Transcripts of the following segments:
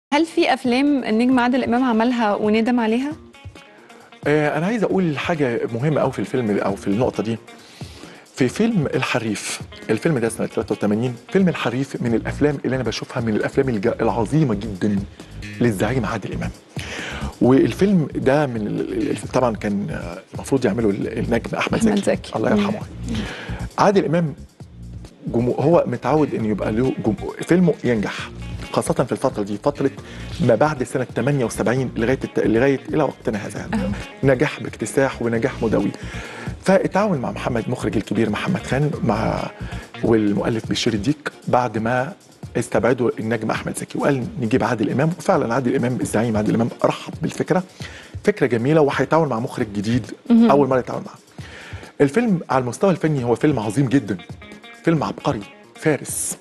هل في افلام النجم عادل امام عملها وندم عليها؟ آه، انا عايز اقول حاجه مهمه قوي في الفيلم او في النقطه دي في فيلم الحريف الفيلم ده سنه 83 فيلم الحريف من الافلام اللي انا بشوفها من الافلام الج- العظيمه جدا للزعيم عادل امام والفيلم ده من ال- ال- طبعا كان آه، المفروض يعمله ال- النجم احمد أحمد زكي, زكي. الله يرحمه عادل امام جمهور هو متعود ان يبقى له جمهور فيلمه ينجح خاصة في الفترة دي فترة ما بعد سنة 78 لغاية الت... لغاية إلى وقتنا هذا يعني. نجاح باكتساح ونجاح مدوي فالتعاون مع محمد مخرج الكبير محمد خان مع والمؤلف بشير الديك بعد ما استبعدوا النجم احمد زكي وقال نجيب عادل امام وفعلا عادل امام الزعيم عادل امام رحب بالفكره فكره جميله وهيتعاون مع مخرج جديد اول مره يتعاون معاه الفيلم على المستوى الفني هو فيلم عظيم جدا فيلم عبقري فارس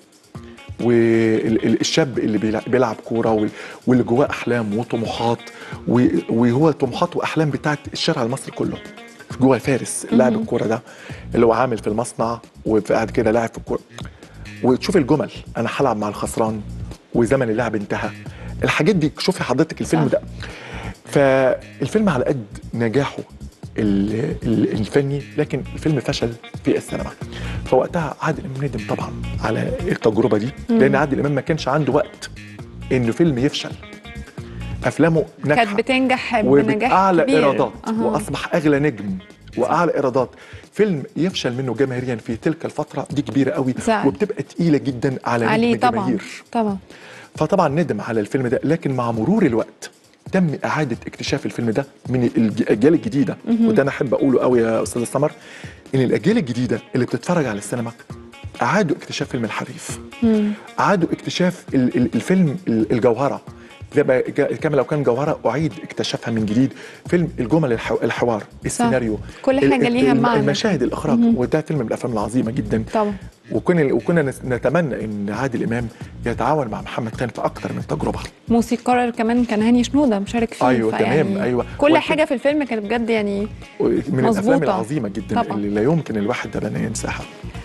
والشاب اللي بيلع- بيلعب كوره وال- واللي جواه احلام وطموحات و- وهو طموحات واحلام بتاعت الشارع المصري كله جوه فارس لاعب الكوره ده اللي هو عامل في المصنع وقاعد كده لاعب في الكوره وتشوف الجمل انا هلعب مع الخسران وزمن اللعب انتهى الحاجات دي شوفي حضرتك الفيلم صح. ده فالفيلم على قد نجاحه ال- ال- الفني لكن الفيلم فشل في السينما فوقتها عادل امام ندم طبعا على التجربه دي لان عادل امام ما كانش عنده وقت انه فيلم يفشل افلامه ناجحه كانت بتنجح بنجاح وبأعلى كبير ايرادات أها. واصبح اغلى نجم واعلى ايرادات فيلم يفشل منه جماهيريا في تلك الفتره دي كبيره قوي زعل. وبتبقى تقيله جدا على عليه نجم طبعا الجماهير طبعا فطبعا ندم على الفيلم ده لكن مع مرور الوقت تم اعاده اكتشاف الفيلم ده من الج- الاجيال الجديده وده انا احب اقوله قوي يا استاذ سمر ان الاجيال الجديده اللي بتتفرج على السينما اعادوا اكتشاف فيلم الحريف اعادوا اكتشاف ال- ال- الفيلم ال- الجوهره زي ما جا- كما لو كان جوهره اعيد اكتشافها من جديد فيلم الجمل الحو- الحوار السيناريو كل ال- حاجة ليها الم- معنى. المشاهد الاخراج وده فيلم من الافلام العظيمه جدا طبعا وكنا وكنا نس- نتمنى ان عادل امام يتعاون مع محمد خان في اكتر من تجربه موسيقار كمان كان هاني شنودة مشارك فيه أيوة، فيعني تمام، أيوة. كل والفيلم- حاجة في الفيلم كانت بجد يعني من الافلام مظبوطة. العظيمه جدا طبعاً. اللي لا يمكن الواحد ابدا ينساها